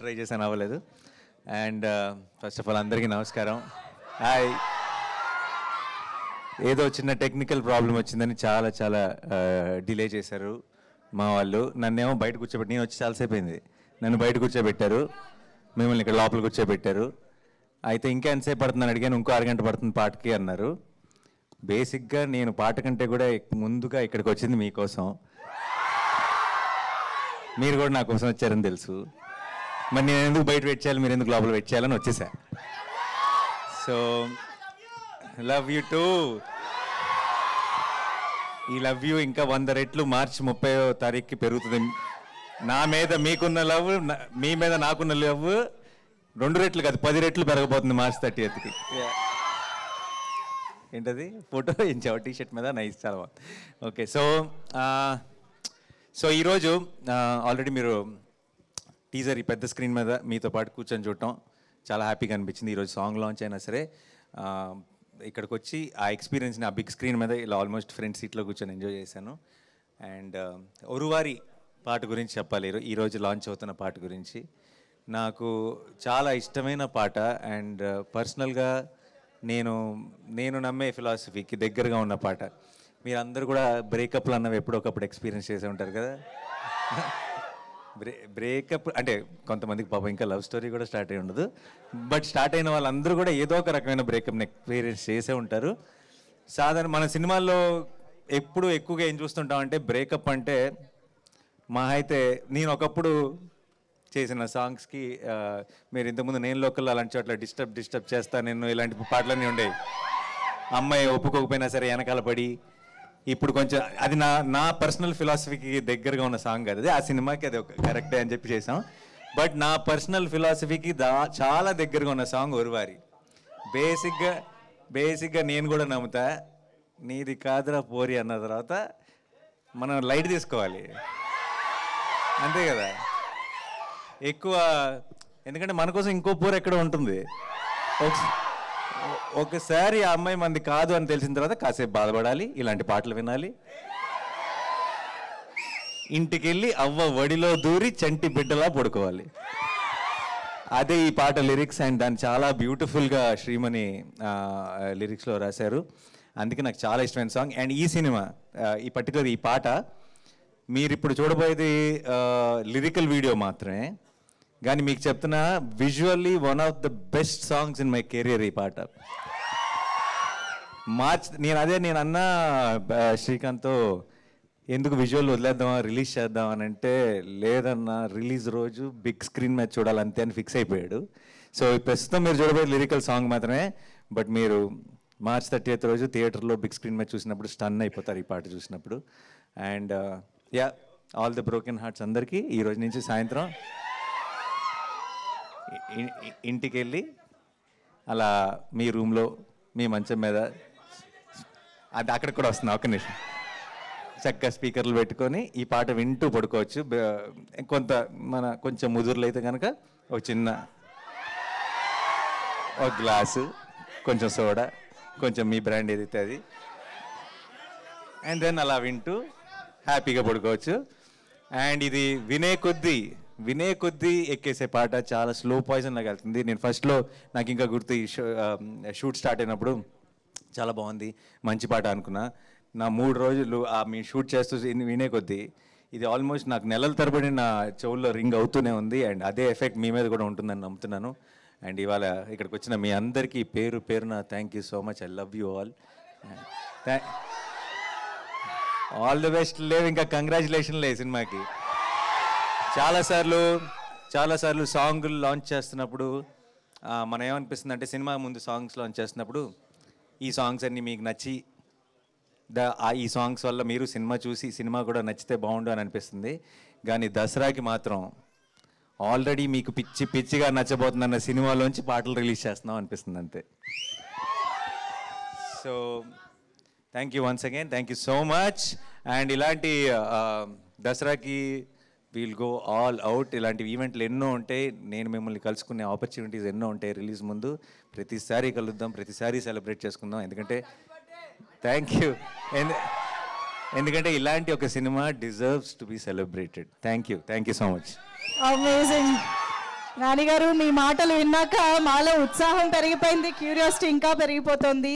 Try చేశాను అవ్వలేదు and first of all అందరికీ నమస్కారం హాయ్ ఏదో చిన్న టెక్నికల్ ప్రాబ్లం వచ్చిందని చాలా చాలా డిలే చేశారు మా వాళ్ళు నన్నేమో బయట కూర్చోబెట్టి నేను వచ్చి చాలాసేపు అయింది నన్ను బయట కూర్చోబెట్టారు మిమ్మల్ని ఇక్కడ లోపల కూర్చోబెట్టారు అయితే ఇంకా ఎంతసేపు పడుతుందని అడిగాను ఇంకో అరగంట పడుతుంది పాటకి అన్నారు బేసిక్గా నేను పాట కంటే కూడా ఎక్- ముందుగా ఇక్కడికి వచ్చింది మీకోసం మీరు కూడా నా కోసం వచ్చారని తెలుసు మరి నేను ఎందుకు బయట వెయిట్ చేయాలి మీరు ఎందుకు లోపల వెయిట్ చేయాలని వచ్చేసా సో లవ్ యూ టూ ఈ లవ్ యూ ఇంకా వంద రెట్లు మార్చి ముప్పై తారీఖుకి పెరుగుతుంది నా మీద మీకున్న లవ్ మీ మీద నాకున్న లవ్ రెండు రెట్లు కాదు పది రెట్లు పెరగబోతుంది మార్చి థర్టీ ఎత్కి ఏంటది ఫోటో ఎంచావు టీ షర్ట్ మీద నైస్ చాలా బాగుంది ఓకే సో సో ఈరోజు ఆల్రెడీ మీరు టీజర్ ఈ పెద్ద స్క్రీన్ మీద మీతో పాటు కూర్చొని చూడటం చాలా హ్యాపీగా అనిపించింది ఈరోజు సాంగ్ లాంచ్ అయినా సరే ఆ, ఇక్కడికి వచ్చి ఆ ఎక్స్పీరియన్స్ని ఆ బిగ్ స్క్రీన్ మీద ఇలా ఆల్మోస్ట్ ఫ్రంట్ సీట్లో కూర్చొని ఎంజాయ్ చేశాను అండ్ ఒరువారి పాట గురించి చెప్పాలి ఈరో- ఈరోజు లాంచ్ అవుతున్న పాట గురించి నాకు చాలా ఇష్టమైన పాట అండ్ పర్సనల్గా నేను నేను నమ్మే ఫిలాసఫీకి దగ్గరగా ఉన్న పాట మీరందరూ కూడా బ్రేకప్లు అన్నవి ఎప్పుడొకప్పుడు ఎక్స్పీరియన్స్ చేసే ఉంటారు కదా బ్రే బ్రేకప్ అంటే కొంతమందికి పాపం ఇంకా లవ్ స్టోరీ కూడా స్టార్ట్ అయి ఉండదు బట్ స్టార్ట్ అయిన వాళ్ళందరూ కూడా ఏదో ఒక రకమైన బ్రేకప్ని ఎక్స్పీరియన్స్ చేసే ఉంటారు సాధారణ మన సినిమాల్లో ఎప్పుడు ఎక్కువగా ఏం చూస్తుంటాం అంటే బ్రేకప్ అంటే మా అయితే నేను ఒకప్పుడు చేసిన సాంగ్స్కి ఆ, మీరు ఇంతకుముందు నేను లోకల్ అలాంటి చోట్ల డిస్టర్బ్ డిస్టర్బ్ చేస్తా నేను ఇలాంటి పాటలన్నీ ఉండేవి అమ్మాయి ఒప్పుకోకపోయినా సరే వెనకాల పడి ఇప్పుడు కొంచెం అది నా నా పర్సనల్ ఫిలాసఫీకి దగ్గరగా ఉన్న సాంగ్ అది ఆ సినిమాకి అది ఒక కరెక్టే అని చెప్పి చేసాం బట్ నా పర్సనల్ ఫిలాసఫీకి దా చాలా దగ్గరగా ఉన్న సాంగ్ ఒరువారి బేసిక్గా బేసిక్గా నేను కూడా నమ్ముతా నీది కాదురా పోరి అన్న తర్వాత మనం లైట్ తీసుకోవాలి అంతే కదా ఎక్కువ ఎందుకంటే మన కోసం ఇంకో పోరు ఎక్కడ ఉంటుంది ఒకస- ఒకసారి ఆ అమ్మాయి మంది కాదు అని తెలిసిన తర్వాత కాసేపు బాధపడాలి ఇలాంటి పాటలు వినాలి ఇంటికి వెళ్ళి అవ్వ వడిలో దూరి చంటి బిడ్డలా పడుకోవాలి అదే ఈ పాట లిరిక్స్ అండ్ దాన్ని చాలా బ్యూటిఫుల్గా శ్రీమణి లిరిక్స్లో రాశారు అందుకే నాకు చాలా ఇష్టమైన సాంగ్ అండ్ ఈ సినిమా ఆ, ఈ పర్టికులర్ ఈ పాట మీరు ఇప్పుడు చూడబోయేది లిరికల్ వీడియో మాత్రమే కానీ మీకు చెప్తున్నా visually one of the best songs in my career ఈ పాట మార్చ్ నేను అదే నేను అన్న శ్రీకాంత్తో ఎందుకు విజువల్ వదిలేద్దామా రిలీజ్ చేద్దాం అని అంటే లేదన్నా రిలీజ్ రోజు బిగ్ స్క్రీన్ మీద చూడాలి అంతే అని ఫిక్స్ అయిపోయాడు సో ప్రస్తుతం మీరు చూడబోయే లిరికల్ సాంగ్ మాత్రమే బట్ మీరు మార్చ్ థర్టీ ఎయిత్ రోజు థియేటర్లో బిగ్ స్క్రీన్ మీద చూసినప్పుడు స్టన్ అయిపోతారు ఈ పాట చూసినప్పుడు and ya all the broken hearts అందరికీ ఈ రోజు నుంచి సాయంత్రం ఇ- ఇ- ఇంటికి వెళ్ళి అలా మీ రూమ్లో మీ మంచం మీద అది అక్కడికి కూడా వస్తుంది ఒక నిమిషం చక్కగా స్పీకర్లు పెట్టుకొని ఈ పాట వింటూ పడుకోవచ్చు బ- కొంత మన కొంచెం ముదురులు అయితే కనుక ఒక చిన్న ఒక గ్లాసు కొంచెం సోడా కొంచెం మీ బ్రాండ్ ఏదైతే అది అండ్ దెన్ అలా వింటూ హ్యాపీగా పడుకోవచ్చు అండ్ ఇది వినే కొద్దీ వినే కొద్దీ ఎక్కేసే పాట చాలా స్లో పాయిజన్ లాగా వెళ్తుంది నేను ఫస్ట్లో నాకు ఇంకా గుర్తు ఈ షో షూట్ స్టార్ట్ అయినప్పుడు చాలా బాగుంది మంచి పాట అనుకున్నా నా మూడు రోజులు ఆ మీ షూట్ చేస్తూ ఇన్ని వినే కొద్దీ ఇది ఆల్మోస్ట్ నాకు నెలల తరబడి నా చెవుల్లో రింగ్ అవుతూనే ఉంది అండ్ అదే ఎఫెక్ట్ మీ మీద కూడా ఉంటుందని నమ్ముతున్నాను అండ్ ఇవాళ ఇక్కడికి వచ్చిన మీ అందరికీ పేరు పేరున thank you so much I love you all all the best లేవు ఇంకా కంగ్రాచులేషన్ లే సినిమాకి చాలాసార్లు చాలాసార్లు సాంగ్లు లాంచ్ చేస్తున్నప్పుడు ఆ, మనం ఏమనిపిస్తుంది అంటే సినిమా ముందు సాంగ్స్ లాంచ్ చేస్తున్నప్పుడు ఈ సాంగ్స్ అన్నీ మీకు నచ్చి ద ఆ ఈ సాంగ్స్ వల్ల మీరు సినిమా చూసి సినిమా కూడా నచ్చితే బాగుండు అని అనిపిస్తుంది కానీ దసరాకి మాత్రం ఆల్రెడీ మీకు పిచ్చి పిచ్చిగా నచ్చబోతుందన్న సినిమాలోంచి పాటలు రిలీజ్ చేస్తున్నాం అనిపిస్తుంది అంతే so thank you once again thank you so much and ఇలాంటి ఆ, దసరాకి వీల్ గో ఆల్ అవుట్ ఇలాంటి ఈవెంట్లు ఎన్నో ఉంటాయి నేను మిమ్మల్ని కలుసుకునే ఆపర్చునిటీస్ ఎన్నో ఉంటాయి రిలీజ్ ముందు ప్రతిసారి కలుద్దాం ప్రతిసారి సెలబ్రేట్ చేసుకుందాం ఎందుకంటే థ్యాంక్ యూ ఎందుకంటే ఇలాంటి ఒక cinema deserves to be celebrated thank you thank you so much Amazing. నాన్నగారు మీ మాటలు విన్నాక మాలో ఉత్సాహం పెరిగిపోయింది క్యూరియాసిటీ ఇంకా పెరిగిపోతుంది